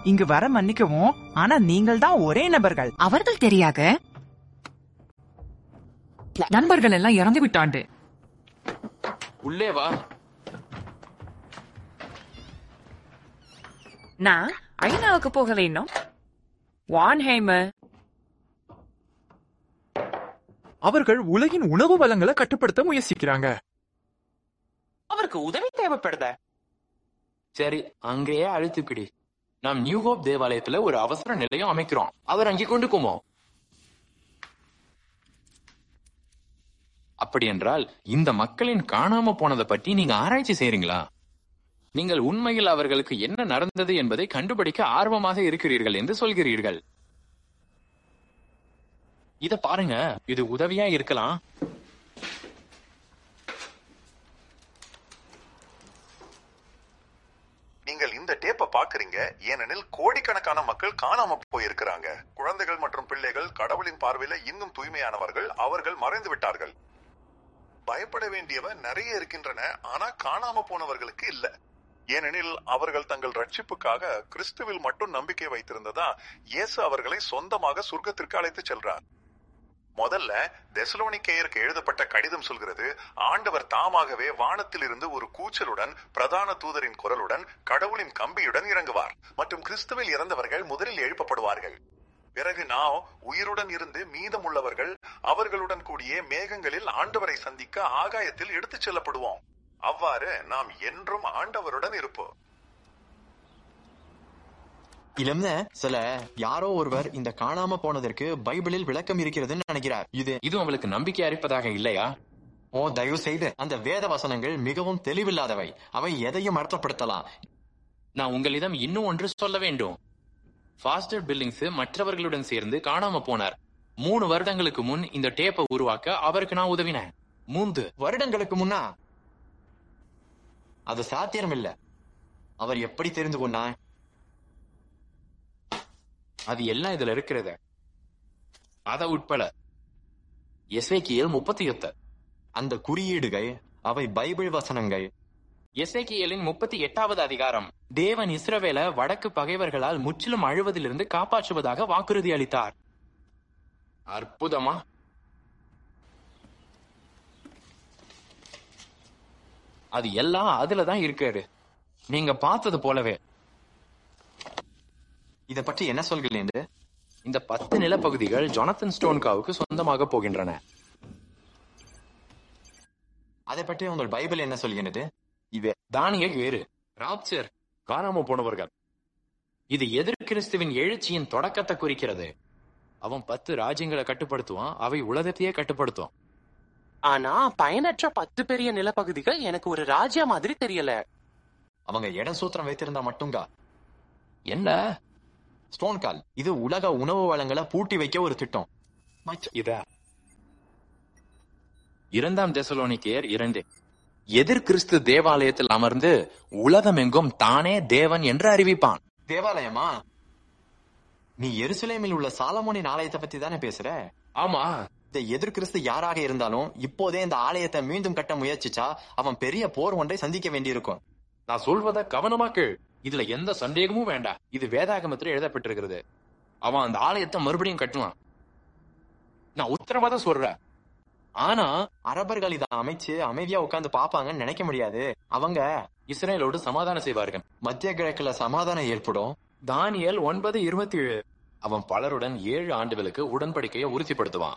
இங்கு வர மன்னிக்கவும் ஆனா நீங்கள் தான் ஒரே நபர்கள் அவர்கள் தெரியாக நண்பர்கள் எல்லாம் இறந்து விட்டாண்டு உள்ளே வா நான் ஐநாவுக்கு போகல இன்னும் வான்ஹைமர் அவர்கள் உலகின் உணவு வளங்களை கட்டுப்படுத்த முயற்சிக்கிறாங்க அவருக்கு உதவி தேவைப்படுத சரி அங்கேயே அழுத்து பிடி நாம் நியூ ஹோப் தேவாலயத்துல ஒரு அவசர நிலையம் அமைக்கிறோம் அவர் அங்கே கொண்டு போவோம் அப்படி என்றால் இந்த மக்களின் காணாம போனதை பற்றி நீங்க ஆராய்ச்சி செய்றீங்களா நீங்கள் உண்மையில் அவர்களுக்கு என்ன நடந்தது என்பதை கண்டுபிடிக்க ஆர்வமாக இருக்கிறீர்கள் என்று சொல்கிறீர்கள் இத பாருங்க இது உதவியா இருக்கலாம் நீங்கள் இந்த டேப்பை பாக்குறீங்க ஏனெனில் கோடிக்கணக்கான மக்கள் காணாம போயிருக்கிறாங்க குழந்தைகள் மற்றும் பிள்ளைகள் கடவுளின் பார்வையில இன்னும் தூய்மையானவர்கள் அவர்கள் மறைந்து விட்டார்கள் பயப்பட வேண்டியவ நிறைய இருக்கின்றன ஆனா காணாம போனவர்களுக்கு இல்ல ஏனெனில் அவர்கள் தங்கள் ரட்சிப்புக்காக கிறிஸ்துவில் மட்டும் நம்பிக்கை வைத்திருந்ததா இயேசு அவர்களை சொந்தமாக சொர்க்கத்திற்கு அழைத்து செல்றார் முதல்ல தெசலோனிக்கேயருக்கு எழுதப்பட்ட கடிதம் சொல்கிறது ஆண்டவர் தாமாகவே வானத்தில் இருந்து ஒரு கூச்சலுடன் பிரதான தூதரின் குரலுடன் கடவுளின் கம்பியுடன் இறங்குவார் மற்றும் கிறிஸ்துவில் இறந்தவர்கள் முதலில் எழுப்பப்படுவார்கள் பிறகு நாம் உயிருடன் இருந்து மீதமுள்ளவர்கள் அவர்களுடன் கூடிய மேகங்களில் ஆண்டவரை சந்திக்க ஆகாயத்தில் எடுத்துச் செல்லப்படுவோம் அவ்வாறு நாம் என்றும் ஆண்டவருடன் இருப்போம் இளம்ன சில யாரோ ஒருவர் இந்த காணாம போனதற்கு பைபிளில் விளக்கம் இருக்கிறதுன்னு நினைக்கிறார் இது இது உங்களுக்கு நம்பிக்கை அளிப்பதாக இல்லையா ஓ தயவு செய்து அந்த வேத வசனங்கள் மிகவும் தெளிவில்லாதவை அவை எதையும் அர்த்தப்படுத்தலாம் நான் உங்களிடம் இன்னும் ஒன்று சொல்ல வேண்டும் ஃபாஸ்டர் பில்லிங்ஸ் மற்றவர்களுடன் சேர்ந்து காணாம போனார் மூணு வருடங்களுக்கு முன் இந்த டேப்பை உருவாக்க அவருக்கு நான் உதவினேன் மூந்து வருடங்களுக்கு முன்னா அது சாத்தியம் இல்ல அவர் எப்படி தெரிந்து கொண்டான் அது எல்லாம் இதுல இருக்கிறது அத உட்பட எஸ்ஐக்கியல் முப்பத்தி எட்டு அந்த குறியீடுகள் அவை பைபிள் வசனங்கள் எஸ்ஐக்கியலின் முப்பத்தி எட்டாவது அதிகாரம் தேவன் இஸ்ரவேல வடக்கு பகைவர்களால் முற்றிலும் அழுவதிலிருந்து காப்பாற்றுவதாக வாக்குறுதி அளித்தார் அற்புதமா அது எல்லாம் அதுலதான் இருக்காரு நீங்க பார்த்தது போலவே இத பற்றி என்ன சொல்கிறேன் இந்த பத்து நிலப்பகுதிகள் ஜொனத்தன் ஸ்டோன்காவுக்கு சொந்தமாக போகின்றன அதை பற்றி உங்கள் பைபிள் என்ன சொல்கிறது இது தானிய வேறு ராப்சர் காணாம போனவர்கள் இது எதிர் கிறிஸ்துவின் எழுச்சியின் தொடக்கத்தை குறிக்கிறது அவன் பத்து ராஜ்யங்களை கட்டுப்படுத்துவான் அவை உலகத்தையே கட்டுப்படுத்தும் ஆனா பயனற்ற பத்து பெரிய நிலப்பகுதிகள் எனக்கு ஒரு ராஜ்யா மாதிரி தெரியல அவங்க இடம் சூத்திரம் வைத்திருந்தா மட்டும்கா என்ன ஸ்டோன் கால் இது உலக உணவு வளங்களை பூட்டி வைக்க ஒரு திட்டம் இத இரண்டாம் தெசலோனிக்கேயர் இரண்டு எதிர் கிறிஸ்து தேவாலயத்தில் அமர்ந்து உலகமெங்கும் தானே தேவன் என்று அறிவிப்பான் தேவாலயமா நீ எருசலேமில் உள்ள சாலமோனின் ஆலயத்தை பத்தி தானே பேசுற ஆமா இந்த எதிர் கிறிஸ்து யாராக இருந்தாலும் இப்போதே இந்த ஆலயத்தை மீண்டும் கட்ட முயற்சிச்சா அவன் பெரிய போர் ஒன்றை சந்திக்க வேண்டியிருக்கும் நான் சொல்வத கவனமா கேள் இதுல எந்த சந்தேகமும் வேண்டாம் இது வேதாகமத்தில் எழுதப்பட்டிருக்கிறது அவன் அந்த ஆலயத்தை மறுபடியும் கட்டுவான் நான் உத்தரவாதம் சொல்றேன் ஆனா அரபர்கள் இதை அமைச்சு அமைதியா உட்கார்ந்து பாப்பாங்கன்னு நினைக்க முடியாது அவங்க இஸ்ரேலோடு சமாதானம் செய்வார்கள் மத்திய கிழக்குல சமாதானம் ஏற்படும் தானியல் ஒன்பது இருபத்தி ஏழு அவன் பலருடன் ஏழு ஆண்டுகளுக்கு உடன்படிக்கையை உறுதிப்படுத்துவான்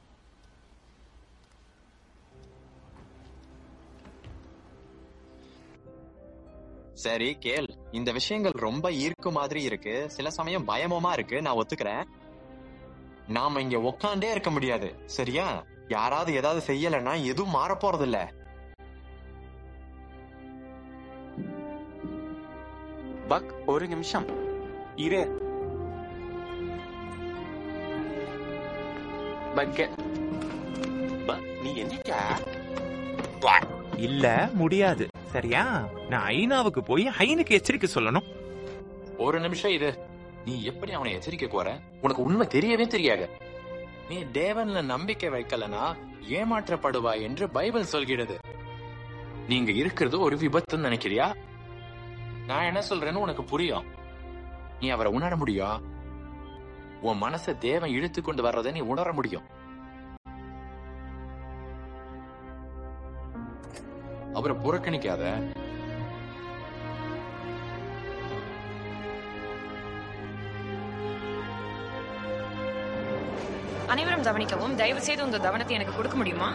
சரி கேள் இந்த விஷயங்கள் ரொம்ப ஈர்க்கும் மாதிரி இருக்கு சில சமயம் பயமுமா இருக்கு நான் ஒத்துக்கிறேன் நாம இங்க உக்காண்டே இருக்க முடியாது சரியா யாராவது ஏதாவது செய்யலைன்னா எதுவும் மாற போறது இல்ல பக் ஒரு நிமிஷம் இரு பக்க பக், நீ என்னைக்கா இல்ல முடியாது சரியா நான் ஐநாவுக்கு போய் ஹைனுக்கு எச்சரிக்கை சொல்லணும் ஒரு நிமிஷம் இது நீ எப்படி அவனை எச்சரிக்க போற உனக்கு உண்மை தெரியவே தெரியாது நீ தேவன்ல நம்பிக்கை வைக்கலனா ஏமாற்றப்படுவாய் என்று பைபிள் சொல்கிறது நீங்க இருக்கிறது ஒரு விபத்துன்னு நினைக்கிறியா நான் என்ன சொல்றேன்னு உனக்கு புரியும் நீ அவரை உணர முடியும் உன் மனசை தேவன் இழுத்து கொண்டு வர்றதை நீ உணர முடியும் அவரை புறக்கணிக்காத அனைவரும் கவனிக்கவும் தயவு செய்து உங்க கவனத்தை எனக்கு கொடுக்க முடியுமா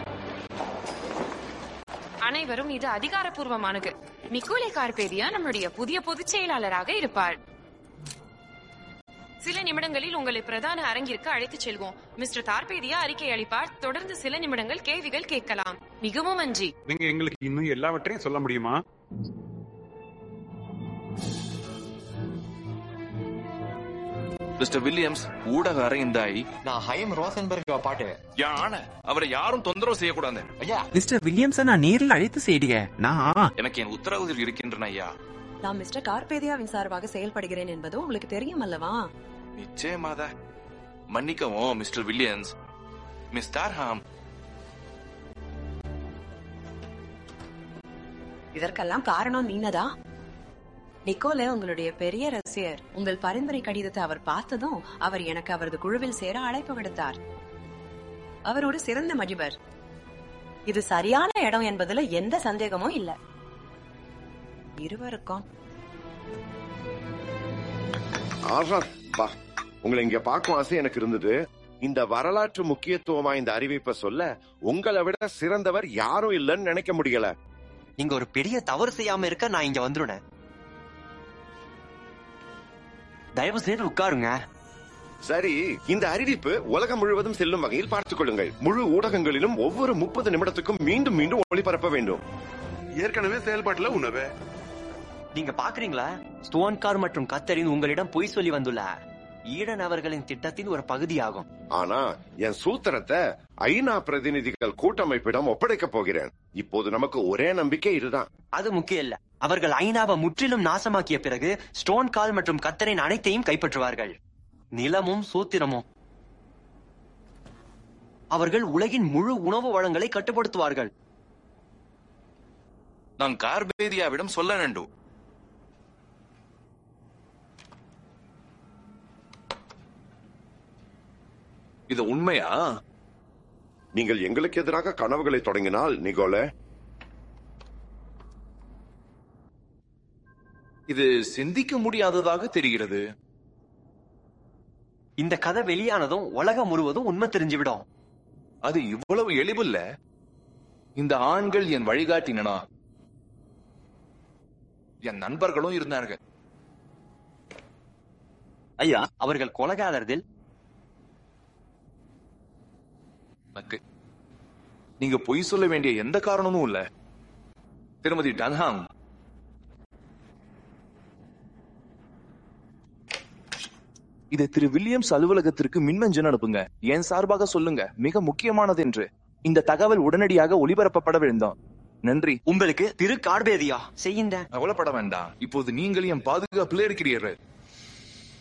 அனைவரும் இது அதிகாரப்பூர்வமானது நிக்கோலே கார்பேதியா நம்முடைய புதிய பொதுச் செயலாளராக இருப்பார் சில நிமிடங்களில் உங்களை பிரதான அரங்கிற்கு அழைத்துச் செல்வோம் மிஸ்டர் தார்பேதியா அறிக்கை அளிப்பார் தொடர்ந்து சில நிமிடங்கள் கேள்விகள் கேட்கலாம் மிகவும் நன்றி நீங்க எங்களுக்கு இன்னும் எல்லாவற்றையும் சொல்ல முடியுமா மிஸ்டர் வில்லியம்ஸ் ஊடக அறைந்தாய் நான் ஹைம் ரோசன்பர்க் பாட்டு யானை அவரை யாரும் தொந்தரவு செய்யக்கூடாது ஐயா மிஸ்டர் வில்லியம்ஸ நான் நேரில் அழைத்து செய்யுங்க நான் எனக்கு என் உத்தரவுகள் இருக்கின்றன ஐயா நான் மிஸ்டர் கார்பேதியாவின் சார்பாக செயல்படுகிறேன் என்பது உங்களுக்கு தெரியும் அல்லவா நிச்சயமாத மன்னிக்கவும் மிஸ்டர் வில்லியம்ஸ் மிஸ் டார்ஹாம் இதற்கெல்லாம் காரணம் நீனதா நிக்கோலே உங்களுடைய பெரிய ரசிகர் உங்கள் பரிந்துரை கடிதத்தை அவர் பார்த்ததும் அவர் எனக்கு அவரது குழுவில் சேர அழைப்பு விடுத்தார் அவர் ஒரு சிறந்த மதிபர் இது சரியான இடம் என்பதுல எந்த சந்தேகமும் இல்ல இருவருக்கும் ஆஹா பா உங்களை இங்க பார்க்கும் ஆசை எனக்கு இருந்தது இந்த வரலாற்று முக்கியத்துவமா இந்த அறிவிப்பை சொல்ல உங்களை விட சிறந்தவர் யாரும் இல்லைன்னு நினைக்க முடியல நீங்க ஒரு பெரிய தவறு செய்யாம இருக்க நான் இங்க வந்துருனேன் தயவு செய்து உட்காருங்க சரி இந்த அறிவிப்பு உலகம் முழுவதும் செல்லும் வகையில் பார்த்துக் கொள்ளுங்கள் முழு ஊடகங்களிலும் ஒவ்வொரு முப்பது நிமிடத்துக்கும் மீண்டும் மீண்டும் ஒளிபரப்ப வேண்டும் ஏற்கனவே செயல்பாட்டுல உணவு நீங்க பாக்குறீங்களா ஸ்டோன் கார் மற்றும் கத்தரின் உங்களிடம் பொய் சொல்லி வந்துள்ள ஈடன் அவர்களின் திட்டத்தின் ஒரு பகுதியாகும் ஆனா என் சூத்திரத்தை ஐநா பிரதிநிதிகள் கூட்டமைப்பிடம் ஒப்படைக்க போகிறேன் இப்போது நமக்கு ஒரே நம்பிக்கை இதுதான் அது முக்கியம் இல்ல அவர்கள் ஐநாவை முற்றிலும் நாசமாக்கிய பிறகு ஸ்டோன் கால் மற்றும் கத்தரின் அனைத்தையும் கைப்பற்றுவார்கள் நிலமும் சூத்திரமும் அவர்கள் உலகின் முழு உணவு வளங்களை கட்டுப்படுத்துவார்கள் நான் கார்பேதியாவிடம் சொல்ல வேண்டும் இது உண்மையா நீங்கள் எங்களுக்கு எதிராக கனவுகளை தொடங்கினால் நிகோலே இது சிந்திக்க முடியாததாக தெரிகிறது இந்த கதை வெளியானதும் உலகம் முழுவதும் உண்மை தெரிஞ்சுவிடும் அது இவ்வளவு எளிதில்ல இந்த ஆண்கள் என் வழிகாட்டினா என் நண்பர்களும் இருந்தார்கள் ஐயா அவர்கள் கொலகாதரில் எனக்கு நீங்க பொய் சொல்ல வேண்டிய எந்த காரணமும் இல்ல திருமதி டன்ஹாங் இதை திரு வில்லியம்ஸ் அலுவலகத்திற்கு மின்மஞ்சன் அனுப்புங்க என் சார்பாக சொல்லுங்க மிக முக்கியமானது என்று இந்த தகவல் உடனடியாக ஒளிபரப்பப்பட வேண்டும் நன்றி உங்களுக்கு திரு கார்பேதியா செய்யுங்க கவலைப்பட வேண்டாம் இப்போது நீங்கள் என் பாதுகாப்பில் இருக்கிறீர்கள்